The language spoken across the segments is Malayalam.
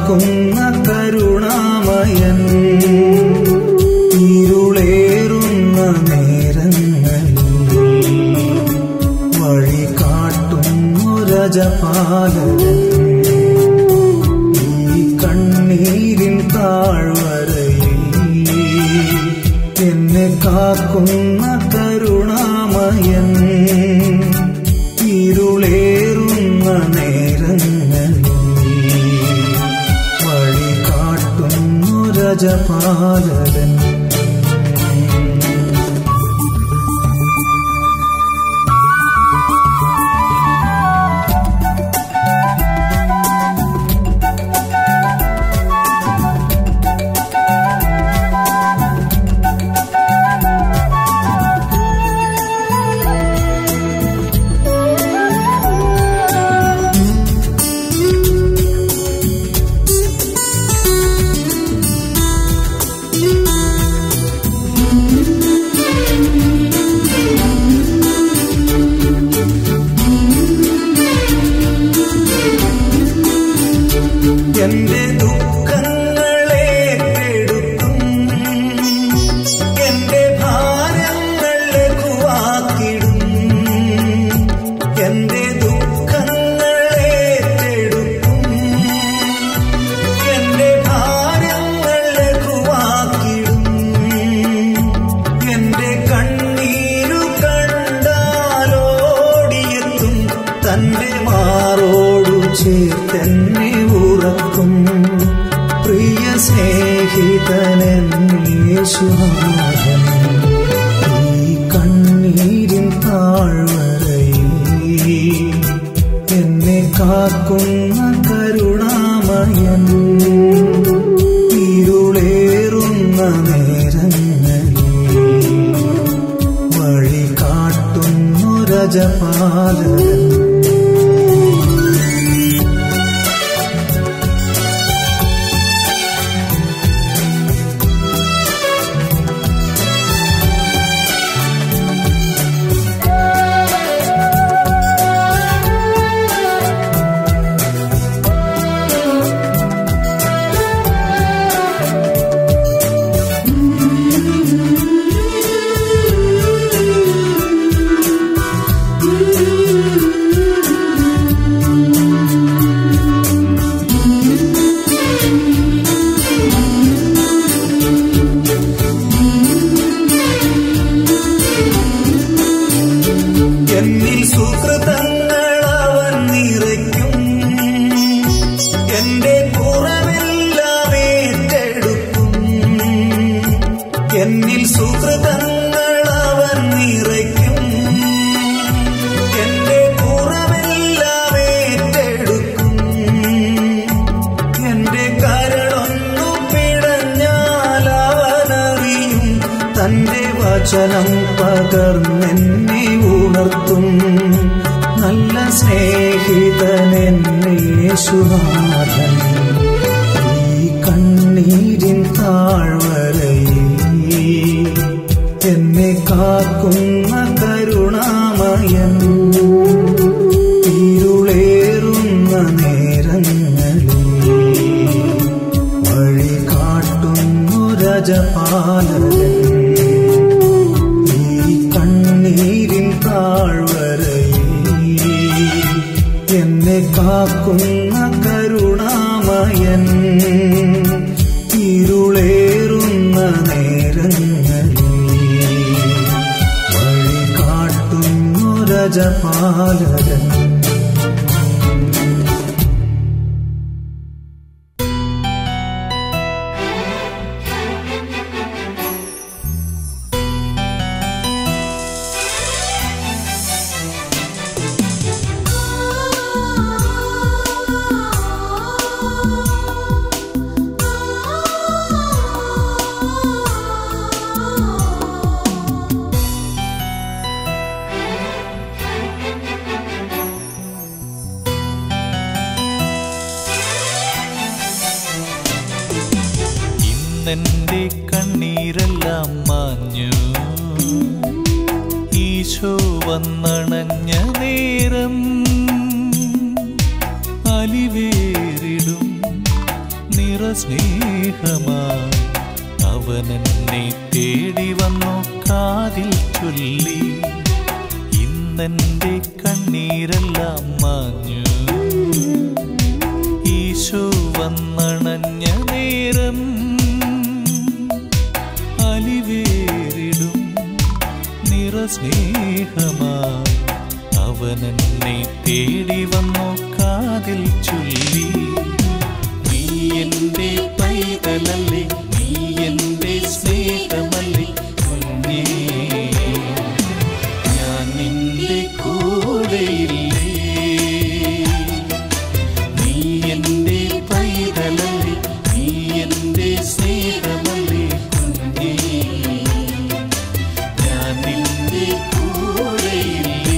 കാക്കുന്ന കരുണാമയൻ ഇരുളേറുന്ന നേരങ്ങളിൽ വഴി കാട്ടുന്നു രജപാലകൻ ഈ കണ്ണീരിൻ താഴ്വരയിൽ എന്നെ കാക്കുന്ന കരുണാമയൻ ഇരുളേറുന്ന നേരങ്ങളിൽ വഴി കാട്ടുന്നു രജപാലകൻ എന്റെ ദുഃഖങ്ങളെ കെടുത്തും എന്റെ ഭാരങ്ങൾ ലഘുവാക്കിടും എന്റെ ദുഃഖങ്ങളെ കെടുത്തും എന്റെ ഭാരങ്ങൾ ലഘുവാക്കിടും എന്റെ കണ്ണീരു കണ്ടാലോടിയെത്തും തന്റെ മാറോടു ചേർത്തെന്നെ ഉറക്കും പ്രിയ സ്നേഹിതനേശുനാഥൻ ഈ കണ്ണീരിൻ താഴ്വരയിൽ എന്നെ കാക്കുന്ന കരുണാമയൻ ഇരുളേറുന്ന നേരങ്ങളിൽ വഴി കാട്ടുന്നു രജപാലകൻ എന്നിൽ സുഹൃതങ്ങൾ അവൻ നിറയ്ക്കും എന്റെ കുറവെല്ലാം ഏറ്റെടുക്കും എന്നിൽ സുഹൃതങ്ങൾ അവൻ നിറയ്ക്കും എന്റെ കുറവെല്ലാം ഏറ്റെടുക്കും എന്റെ കരളൊന്നു പിടഞ്ഞാൽ അവനറിയും തന്റെ വചനം പകർന്നെന്നെ ഉണർത്തും നല്ല സ്നേഹിതനെന്നെ യേശുനാഥൻ ഈ കണ്ണീരിൻ താഴ്വരയിൽ എന്നെ കാക്കുന്ന കരുണാമയൻ ഇരുളേറുന്ന നേരങ്ങളിൽ വഴി കാട്ടുന്നു രജപാലകൻ ഈ കണ്ണീരിൻ താഴ്വരയിൽ എന്നെ കാക്കുന്ന കരുണാമയൻ ഇരുളേറുന്ന നേരങ്ങളിൽ വഴി കാട്ടുന്നു രജപാലകൻ ഇന്നെന്റെ കണ്ണീരെല്ലാം മാഞ്ഞു ഈശോ വന്നണഞ്ഞ നേരം അലിവേറിടും നിറസ്നേഹമായി അവനെന്നെ തേടി വന്നു കാതിൽ ചൊല്ലി ഇന്നെന്റെ കണ്ണീരെല്ലാം മാഞ്ഞു ഈശോ വന്നണഞ്ഞ നേരം അലിവേറിടും നിറസ്നേഹമായി അവനെന്നെ തേടി വന്നു കാതിൽ ചൊല്ലി നീ എന്റെ പൈതലല്ലേ നീ എന്റെ സ്നേഹമല്ലേ കുഞ്ഞേ ഞാൻ നിന്റെ കൂടെയില്ലേ നീ എന്റെ പൈതലല്ലേ നീ എന്റെ സ്നേഹമല്ലേ കുഞ്ഞേ ഞാൻ നിന്റെ കൂടെയില്ലേ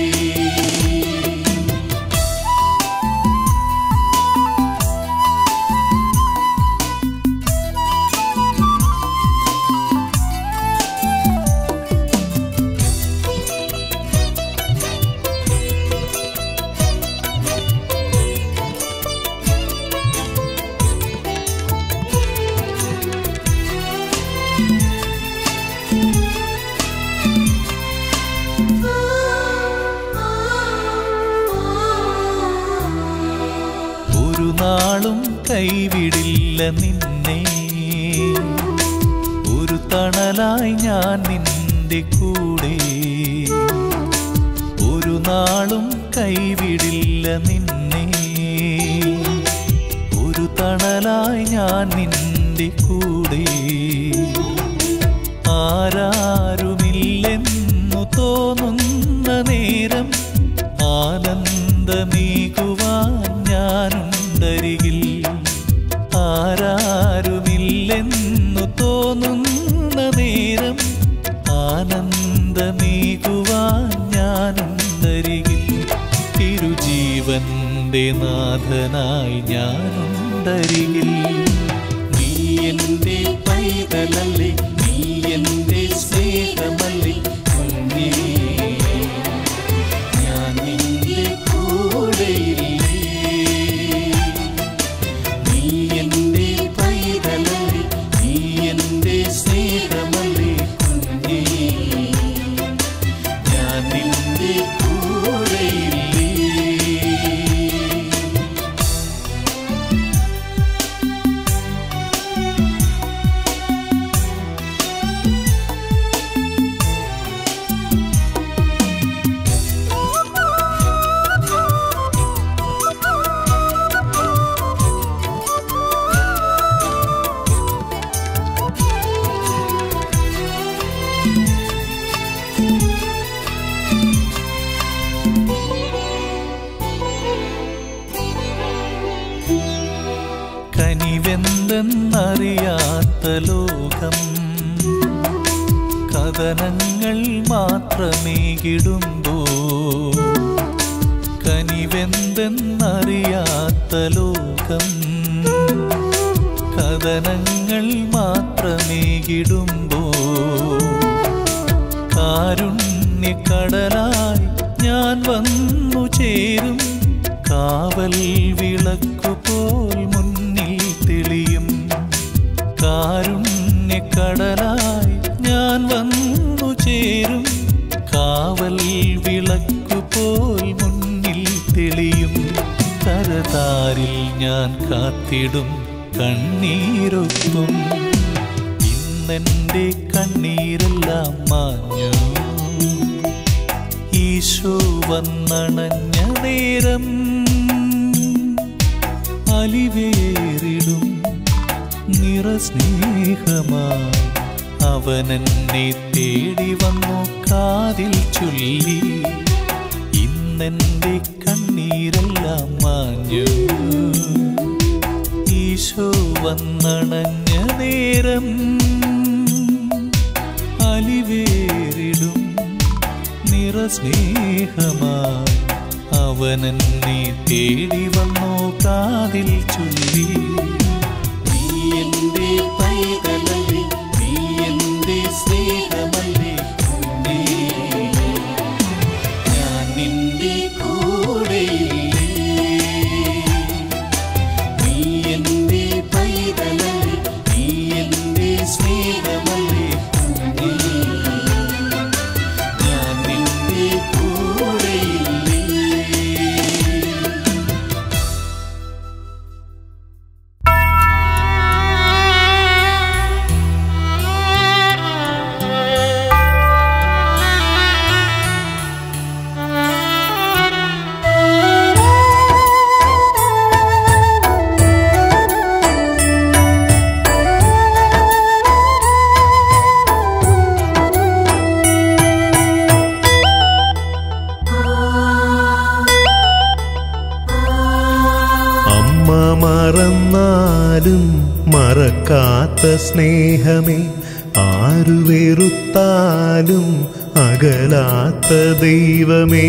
ഒരു നാളും കൈവിടില്ല നിന്നെ ഒരു തണലായി ഞാൻ നിന്റെ കൂടെ ഒരു നാളും കൈവിടില്ല നിന്നെ ഒരു തണലായി ഞാൻ നിന്റെ കൂടെ ആരാരുമില്ലെന്നു തോന്നുന്ന നേരം ആനന്ദമീകുവാൻ ഞാനുണ്ടരികിൽ ആരാരുമില്ലെന്നു തോന്നുന്ന നേരം ആനന്ദമീകുവാൻ ഞാനുണ്ടരികിൽ തിരുജീവന്റെ നാഥനായി ഞാനുണ്ടരികിൽ നീ എന്റെ പൈതലല്ലേ നീ എന്റെ സ്നേഹമല്ലേ കുഞ്ഞേ ഞാൻ നിന്റെ കൂടെയില്ലേ നീ എന്റെ പൈതലല്ലേ നീ എന്റെ സ്നേഹമല്ലേ കുഞ്ഞേ ഞാൻ നിന്റെ കൂടെയില്ലേ കനിവെന്തെന്നറിയാത്ത ലോകം കഥനങ്ങൾ മാത്രമേകിടുമ്പോ കനിവെന്തെന്നറിയാത്ത ലോകം കഥനങ്ങൾ മാത്രമേകിടുമ്പോ കാരുണ്യക്കടലായി ഞാൻ വന്നു ചേരും കാവൽ വിളക്കുപോൽ മുന്നിൽ തെളിയും കാരുണ്യക്കടലായി ഞാൻ വന്നു ചേരും കാവൽ വിളക്കുപോൽ മുന്നിൽ തെളിയും കരതാരിൽ ഞാൻ കാത്തിടും കണ്ണീരൊപ്പം ഇന്നെൻ്റെ കണ്ണീരെല്ലാം മാഞ്ഞു ഈശോ വന്നണഞ്ഞ നേരം അലിവേറിടും നിറസ്നേഹമായി അവനെന്നെ തേടി വന്നു കാതിൽ ചൊല്ലി ഇന്നെൻ്റെ കണ്ണീരെല്ലാം മാഞ്ഞു ഈശോ വന്നണഞ്ഞ നേരം അലിവേറിടും നിറസ്നേഹമായി അവനെന്നെ തേടി വന്നു കാതിൽ ചൊല്ലി നീ എന്റെ പൈതലല്ലേ നീ എന്റെ സ്നേഹമല്ലേ കുഞ്ഞേ. ഞാൻ നിന്റെ കൂടെയില്ലേ നീ എന്റെ പൈതലല്ലേ സ്നേഹമേ ആരു വെറുത്താലും അകലാത്ത ദൈവമേ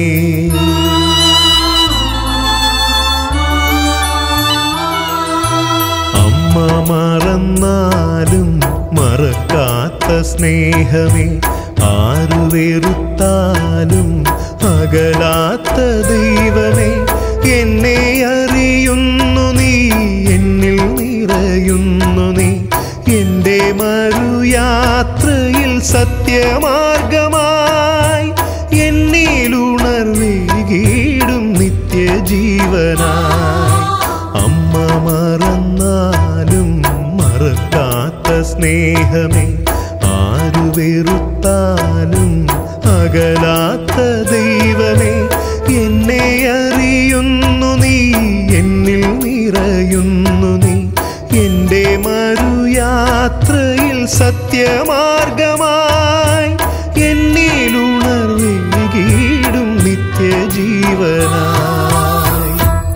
അമ്മ മറന്നാലും മറക്കാത്ത സ്നേഹമേ ആരു വെറുത്താലും അകലാത്ത ദൈവമേ എന്നെ അറിയുന്നു നീ എന്നിൽ നിറയുന്നു നീ എന്റെ മറുയാത്രയിൽ സത്യമാർഗമായി എന്നിലുണർന്നീടും നിത്യജീവനായി അമ്മ മറന്നാലും മറക്കാത്ത സ്നേഹമേ ആരു വെറുത്താലും അകലാത്ത ദൈവമേ എന്നെ അറിയുന്നു നീ എന്നിൽ നിറയുന്നു നീ എന്റെ മറുയാത്രയിൽ സത്യമാർഗമായി എന്നിലുണർവീടും നിത്യജീവനായി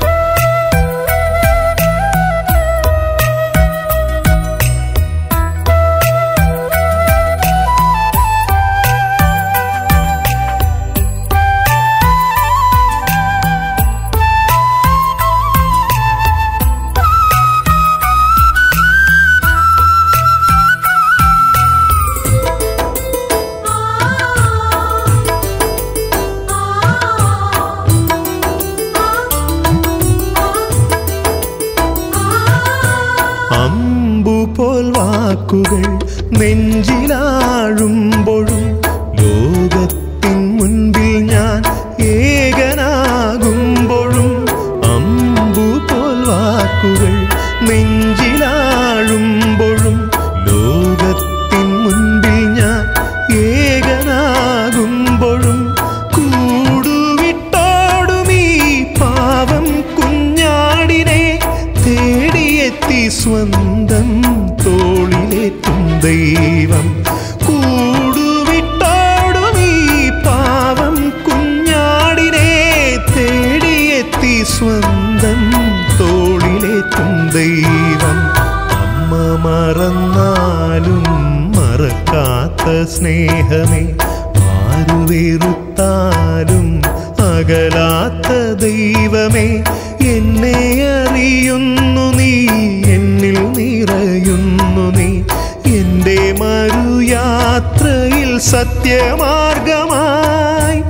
അമ്പുപോൽ വാക്കുകൾ നെഞ്ചിലാഴുമ്പോഴും ലോകത്തിൻ മുൻപിൽ ഞാൻ ഏകനാകുമ്പോഴും അമ്പുപോൽ വാക്കുകൾ നെഞ്ചിലാഴുമ്പോഴും ലോകത്തിൻ മുൻപിൽ ഞാൻ ഏകനാകുമ്പോഴും കൂടുവിട്ടോടും ഈ പാവം കുഞ്ഞാടിനെ തേടിയെത്തി സ്വന്തം തോളിലേറ്റും ദൈവം കൂടുവിട്ടോടും ഈ പാവം കുഞ്ഞാടിനെ തേടിയെത്തി സ്വന്തം തോളിലേറ്റും ദൈവം അമ്മ മറന്നാലും മറക്കാത്ത സ്നേഹമേ ആരു വെറുത്താലും അകലാത്ത ദൈവമേ എന്നെ അറിയുന്നു നീ എന്നിൽ നിറയുന്നു നീ എന്റെ മറുയാത്രയിൽ സത്യമാർഗമായി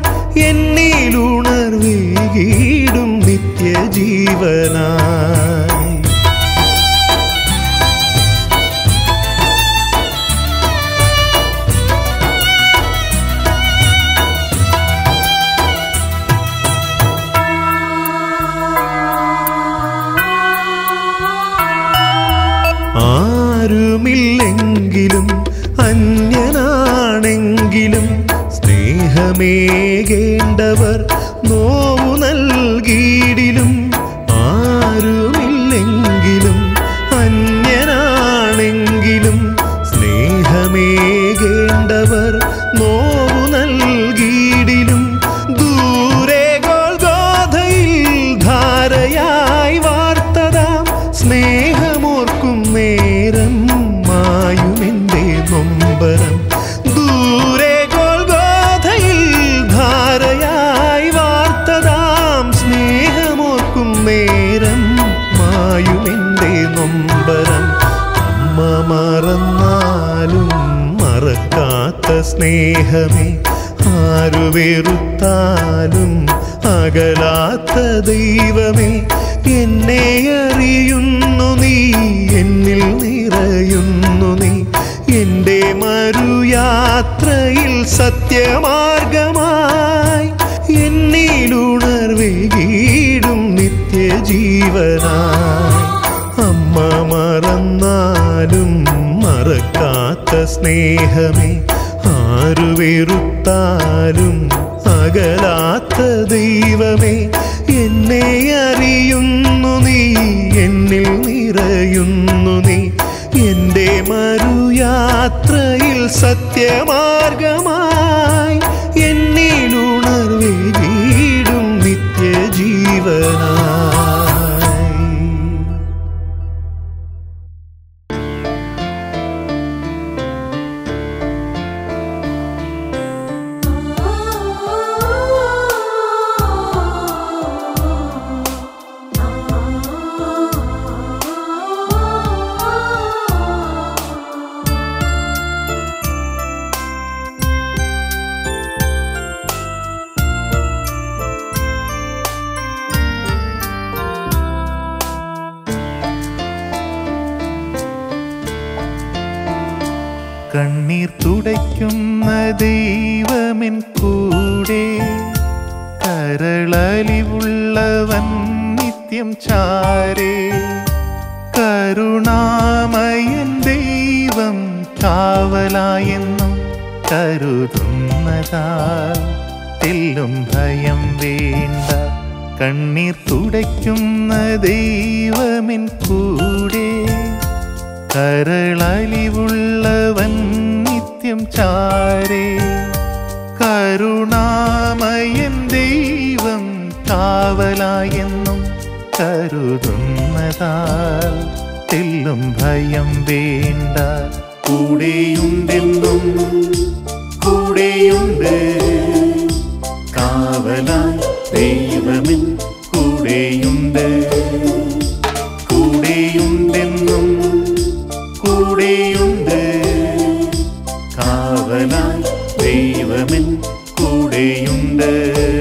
എന്നിലുണർവീടും നിത്യജീവനായി ആരുമില്ലെങ്കിലും അന്യനാണെങ്കിലും സ്നേഹമേകേണ്ടവർ നോവു നൽകിയിടിലും ആരുമില്ലെങ്കിലും അന്യനാണെങ്കിലും സ്നേഹമേകേണ്ടവർ നോവു നൽകിയിടിലും ദൂരെ ഗോൽഗോധയിൽ ധാരയായി വാർത്തതാം സ്നേഹമോർക്കും നേരം മായുമെന്റെ നൊമ്പരം ദൂരെ ഗോൽഗോധയിൽ ധാരയായി വാർത്തതാം സ്നേഹമോർക്കും നേരം മായുമെന്റെ നൊമ്പരം അമ്മ മറന്നാലും മറക്കാത്ത സ്നേഹമേ ആരു വെറുത്താലും അകലാത്ത ദൈവമേ എന്നെ അറിയുന്നു നീ എന്നിൽ നിറയുന്നു നീ എന്റെ മറുയാത്രയിൽ സത്യമാർഗമായി എന്നിലുണർവേകീടും നിത്യജീവനായി അമ്മ മറന്നാലും മറക്കാത്ത സ്നേഹമേ ആരു വെറുത്താലും അകലാത്ത ദൈവമേ എന്നെ അറിയുന്നു നീ എന്നിൽ നിറയുന്നു നീ എന്റെ മറുയാത്രയിൽ സത്യമാർഗമായി എന്നിലുണർവേകീടും നിത്യജീവനായി കണ്ണീർ തുടയ്ക്കുന്ന ദൈവമെൻ കൂടെ കരളലിവുള്ളവൻ നിത്യം ചാരേ കരുണാമയൻ ദൈവം കാവലായെന്നും കരുതുന്നതാ തെല്ലും ഭയം വേണ്ട കണ്ണീർ തുടയ്ക്കുന്ന ദൈവമെൻ കൂടെ കരളലിവുള്ളവൻ നിത്യം ചാരേ കരുണാമയൻ ദൈവം കാവലായെന്നും കരുതുന്നതാൽ തെല്ലും ഭയം വേണ്ട കൂടെയുണ്ടെന്നും കൂടെയുണ്ട് കാവലായി ദൈവമിൻ കൂടെയുണ്ട് കൂടെയുണ്ടെന്നും കൂടെയുണ്ട് കാവലായി ദൈവമിൻ കൂടെയുണ്ട്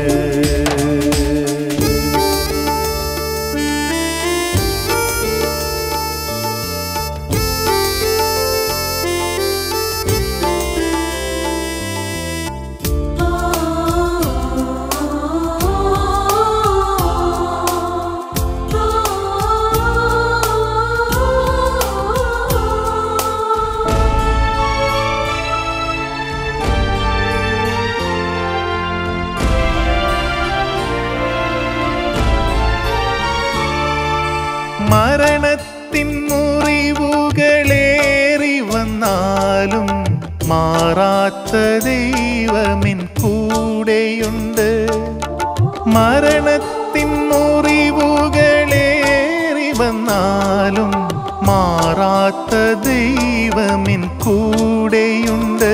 മരണത്തിൻ മുറിവുകളേറി വന്നാലും മാറാത്ത ദൈവമിൻ കൂടെയുണ്ട് മരണത്തിൻ മുറിവുകളേറി വന്നാലും മാറാത്ത ദൈവമിൻ കൂടെയുണ്ട്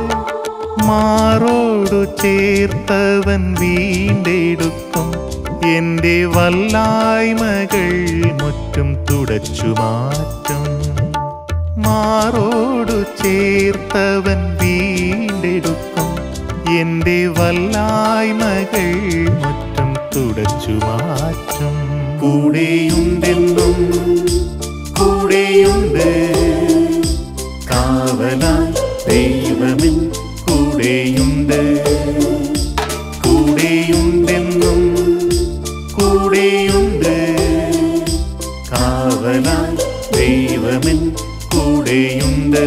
മാറോടു ചേർത്തവൻ വീണ്ടെടുക്കും എന്റെ വല്ലായ്മകൾ മുറ്റും തുടച്ചു മാറ്റും മാറോടു ചേർത്തവൻ വീണ്ടെടുക്കും എന്റെ വല്ലായ്മകൾ മുറ്റും തുടച്ചു മാറ്റും കൂടെയുണ്ടെന്നും കൂടെയുണ്ട് കാവലായി ദൈവമിൻ കൂടെയുണ്ട് കൂടെയുണ്ടെന്നും കൂടെയുണ്ട് കാവലായി ദൈവമിൻ കൂടെയുണ്ട്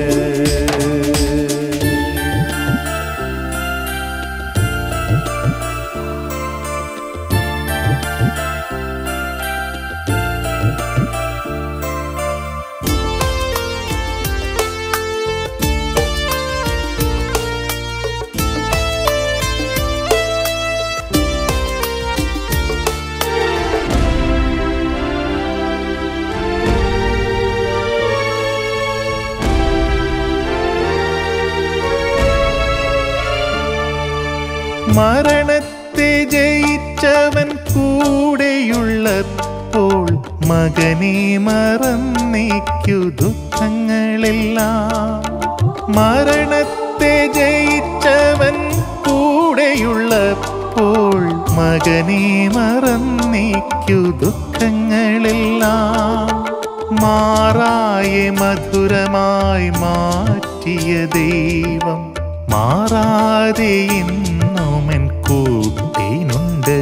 മരണത്തെ ജയിച്ചവൻ കൂടെയുള്ളപ്പോൾ മകനെ മറന്നേക്കു ദുഃഖങ്ങളെല്ലാം മരണത്തെ ജയിച്ചവൻ കൂടെയുള്ളപ്പോൾ മകനെ മറന്നേക്കു ദുഃഖങ്ങളെല്ലാം മാറായ മധുരമായി മാറ്റിയ ദൈവം മാറാതെ ഇന്നുമെൻ കൂട്ടിനുണ്ട്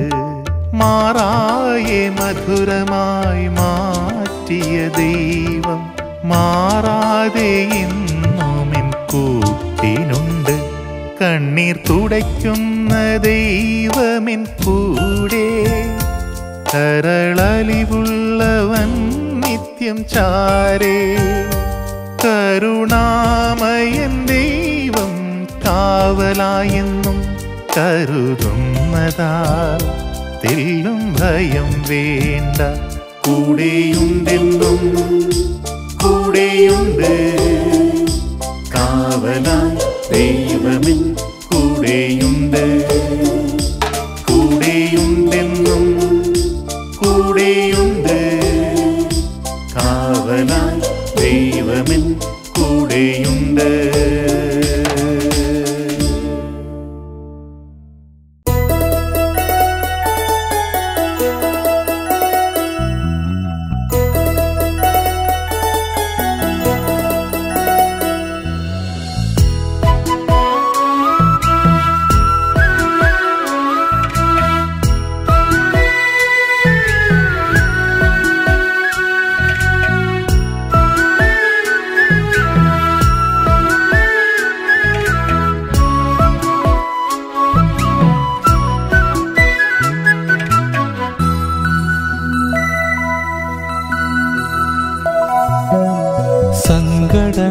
മാറായ മധുരമായി മാറ്റിയ ദൈവം മാറാതെ ഇന്നുമെൻ കൂട്ടിനുണ്ട് കണ്ണീർ തുടയ്ക്കുന്ന ദൈവമെൻ കൂടെ കരളലിവുള്ളവൻ നിത്യം ചാരേ കരുണാമയൻ ദൈവം കാവലായെന്നും കരുതുന്നതാൽ തെല്ലും ഭയം വേണ്ട കൂടെയുണ്ടെന്നും കൂടെയുണ്ട് കാവലായി ദൈവമിൻ കൂടെയുണ്ട് കൂടെയുണ്ടെന്നും കൂടെയുണ്ട് കാവലായി ദൈവമിൻ കൂടെയുണ്ട് ും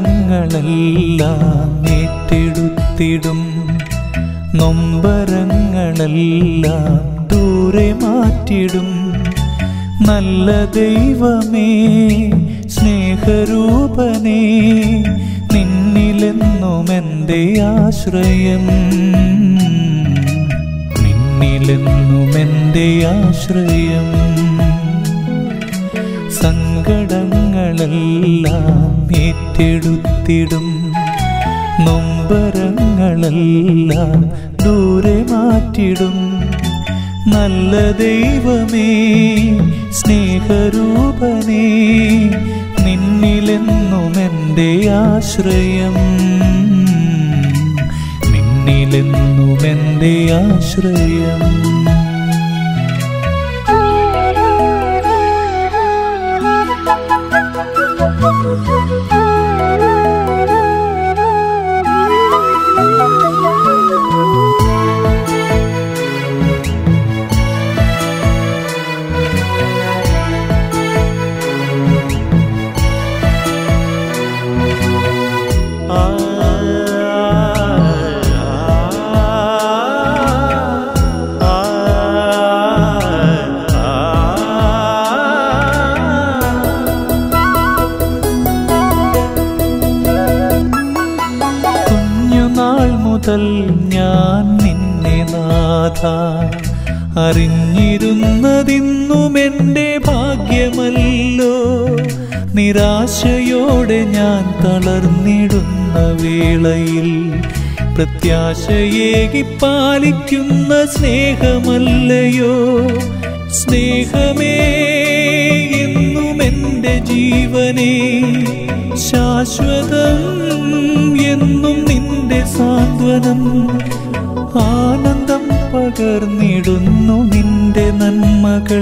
സങ്കടങ്ങളെല്ലാം ഏറ്റെടുത്തിടും നൊമ്പരങ്ങളെല്ലാം ദൂരെ മാറ്റിടും നല്ല ദൈവമേ സ്നേഹരൂപനേ നിന്നിലെന്നും എൻ്റെ ആശ്രയം നിന്നിലെന്നും എൻ്റെ ആശ്രയം സങ്കടങ്ങളെല്ലാം ഏറ്റെടുത്തിടും നൊമ്പരങ്ങളെല്ലാം ദൂരെ മാറ്റിടും നല്ല ദൈവമേ സ്നേഹരൂപനേ നിന്നിലെന്നും എൻ്റെ ആശ്രയം നിന്നിലെന്നും എൻ്റെ ആശ്രയം കുഞ്ഞുനാൾ മുതൽ ഞാൻ നിന്നെ നാഥ അറിഞ്ഞിരുന്നതിന്നും എൻ്റെ ഭാഗ്യമല്ലോ നിരാശയോടെ ഞാൻ തളർന്നിടുന്ന വേളയിൽ പ്രത്യാശയേകി പാലിക്കുന്ന സ്നേഹമല്ലയോ സ്നേഹമേ എന്നും എൻ്റെ ജീവനേ ശാശ്വതം എന്നും നിന്റെ സാന്ത്വനം ആനന്ദം പകർന്നിടുന്നു നിന്റെ നന്മകൾ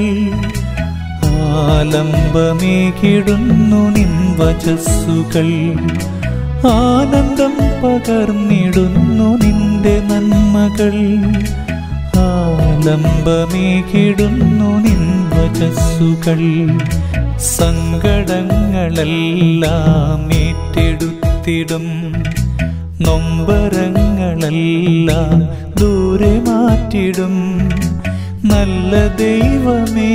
ആലംബമേകിടുന്നു നിൻ വചസ്സുകൾ ആനന്ദം പകർന്നിടുന്നു നിന്റെ നന്മകൾ ആലംബമേകിടുന്നു നിൻ വചസ്സുകൾ സങ്കടങ്ങളെല്ലാം ഏറ്റെടുത്തിടും നൊമ്പരങ്ങളെല്ലാം ദൂരെ മാറ്റിടും നല്ല ദൈവമേ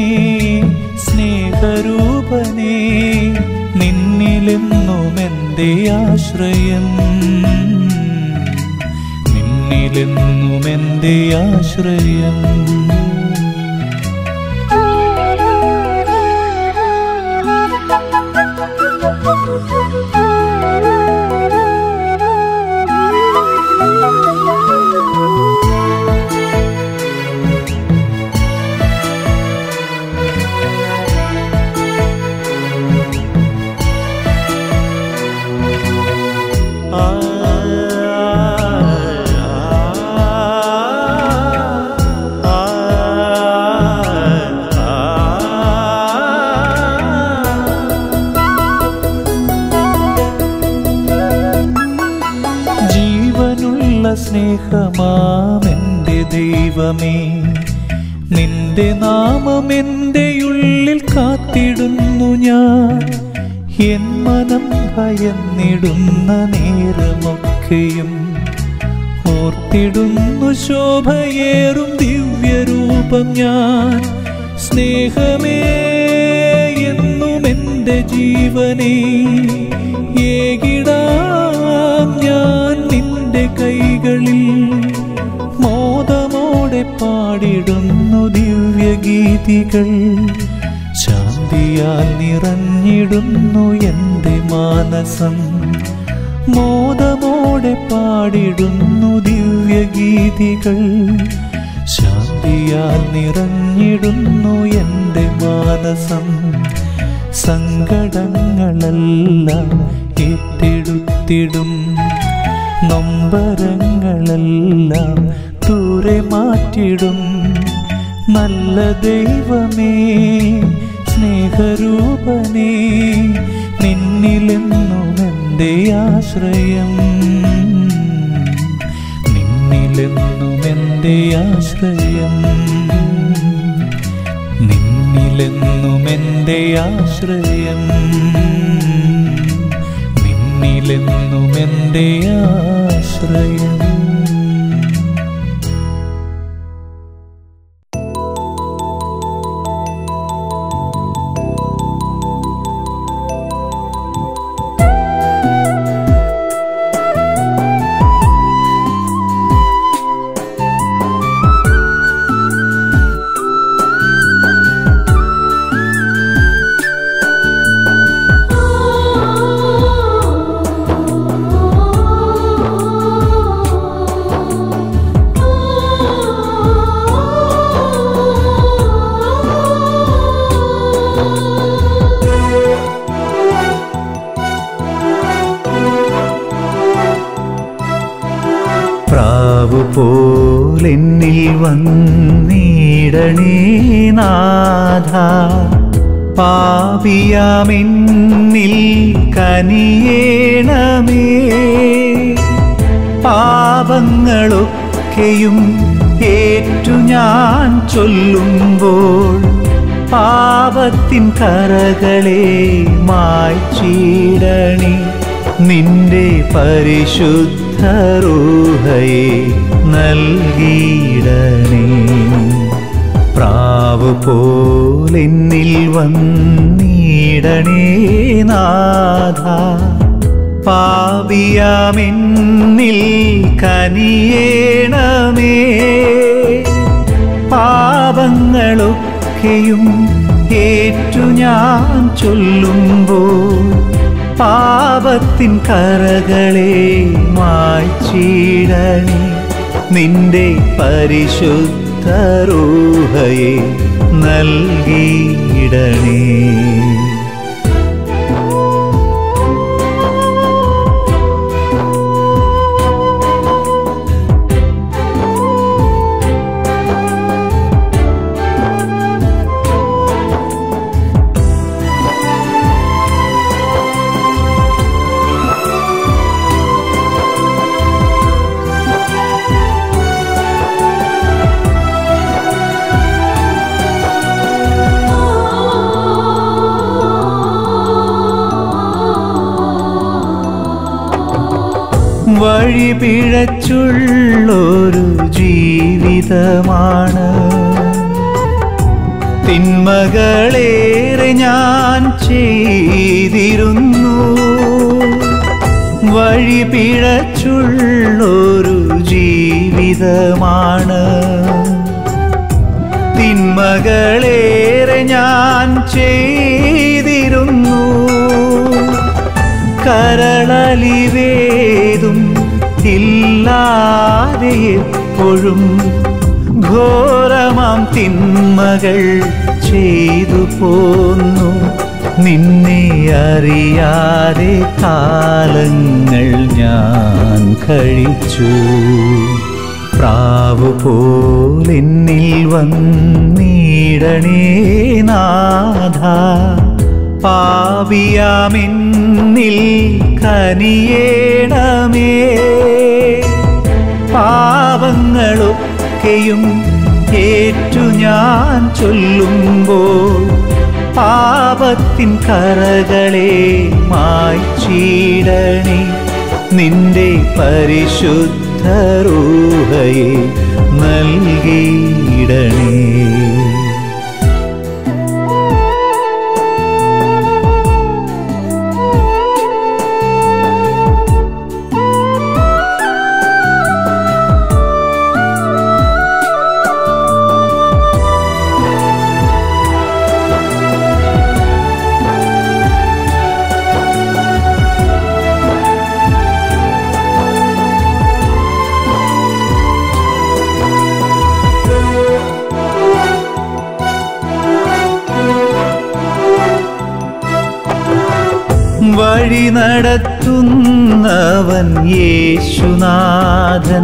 സ്നേഹരൂപനേ നിന്നിലെന്നും എൻ്റെ ആശ്രയം നിന്നിലെന്നും എൻ്റെ ആശ്രയം ജീവനുള്ള സ്നേഹമാമെൻ്റെ ദൈവമേ നിന്റെ നാമം എൻ്റെ ഉള്ളിൽ കാത്തിടുന്നു ഞാൻ എൻ മനം ഭയന്നിടുന്ന നേരമൊക്കെയും ഓർത്തിടുന്നു ശോഭയേറും ദിവ്യരൂപം ഞാൻ സ്നേഹമേ എന്നും എൻ്റെ ജീവനേ ഏകിടാം ഞാൻ നിന്റെ കൈകളിൽ മോദമോടെ പാടിടുന്നു ദിവ്യഗീതികൾ ശാന്തിയാൽ നിറഞ്ഞിടുന്നു എൻ്റെ മാനസം മോദമോടെ പാടിടുന്നു ദിവ്യഗീതികൾ ശാന്തിയാൽ നിറഞ്ഞിടുന്നു എൻ്റെ മാനസം സങ്കടങ്ങളെല്ലാം ഏറ്റെടുത്തിടും നൊമ്പരങ്ങളെല്ലാം ദൂരെ മാറ്റിടും നല്ല ദൈവമേ സ്നേഹരൂപനേ നിന്നിലെന്നും എൻ്റെ ആശ്രയം നിന്നിലെന്നും എൻ്റെ ആശ്രയം നിന്നിലെന്നും എൻ്റെ ആശ്രയം നിന്നിൽ നിന്നിലെന്നും എൻ്റെ ആശ്രയം പ്രാവു പോലെന്നിൽ വന്നിടണേ നാഥ പാപിയാമെന്നിൽ കനിയേണമേ പാപങ്ങളൊക്കെയും ഏറ്റു ഞാൻ ചൊല്ലുമ്പോൾ പാപത്തിൻ കറകളെ മായ്ച്ചിടണി നിന്റെ പരിശുദ്ധ റൂഹയെ നൽകിയിടണേ പ്രാവ് പോലെന്നിൽ വന്നിടണേ നാഥ പാപിയാമെന്നിൽ കനിയേണമേ പാപങ്ങളൊക്കെയും ഏറ്റു ഞാൻ ചൊല്ലുമ്പോൾ പാപത്തിൻ കറകളെ മായ്ച്ചിടണി നിന്റെ പരിശുദ്ധ റൂഹയെ നൽകിയിടണേ വഴി പിഴച്ചുള്ളൊരു ജീവിതമാണ് തിന്മകളേറെ ഞാൻ ചെയ്തിരുന്നു വഴി പിഴച്ചുള്ളൊരു ജീവിതമാണ് തിന്മകളേറെ ഞാൻ ചെയ്തിരുന്നു കരളലിവേതും ഇല്ലാതെ എപ്പോഴും ഘോരമാം തിന്മകൾ ചെയ്തു പോന്നു നിന്നെ അറിയാതെ കാലങ്ങൾ ഞാൻ കഴിച്ചു പ്രാവു പോലെന്നിൽ വന്നിടണേ നാഥ പാപിയാമെന്നിൽ കനിയേണമേ പാപങ്ങളൊക്കെയും ഏറ്റു ഞാൻ ചൊല്ലുമ്പോൾ പാപത്തിൻ കറകളെ മായ്ച്ചിടണി നിന്റെ പരിശുദ്ധ റൂഹയെ നൽകിയിടണേ വഴി നടത്തുന്നവൻ യേശുനാഥൻ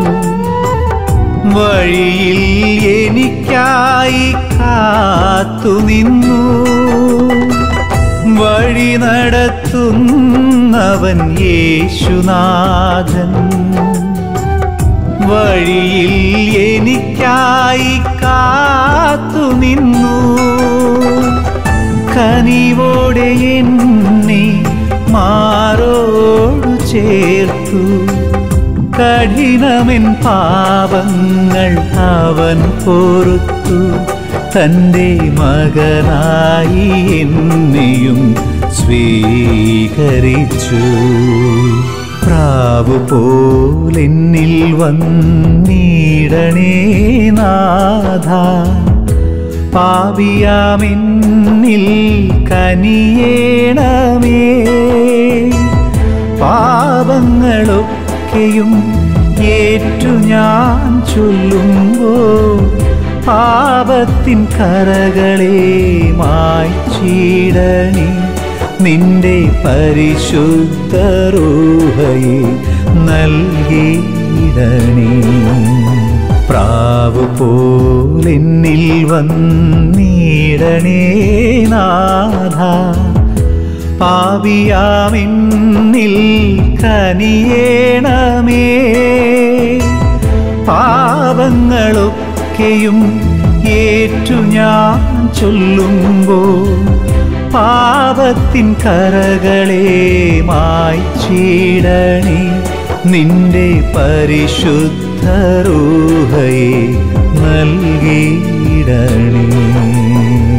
വഴിയിൽ എനിക്കായി കാത്തുനിന്നു വഴി നടത്തുന്നവൻ യേശുനാഥൻ വഴിയിൽ എനിക്കായി കാത്തുനിന്നു കനിവോടെ എന്നെ മാറോടു ചേർത്തു കഠിനമെൻ പാപങ്ങൾ അവൻ പൊറുത്തു തൻ്റെ മകനായി എന്നെയും സ്വീകരിച്ചു പ്രാവു പോലെന്നിൽ വന്നിടണേ നാഥ പാപിയാമെന്നിൽ കനിയേണമേ പാപങ്ങളൊക്കെയും ഏറ്റു ഞാൻ ചൊല്ലുമ്പോൾ പാപത്തിൻ കറകളെ മായ്ച്ചിടണി നിന്റെ പരിശുദ്ധ റൂഹയെ നൽകിയിടണി പ്രാവു പോലെന്നിൽ വന്നിടണേ നാഥ പാപിയാമെന്നിൽ കനിയേണമേ പാപങ്ങളൊക്കെയും ഏറ്റു ഞാൻ ചൊല്ലുമ്പോൾ പാപത്തിൻ കറകളെ മായ്ച്ചിടണി നിന്റെ പരിശുദ്ധ റൂഹയെ നൽകിയിടണേ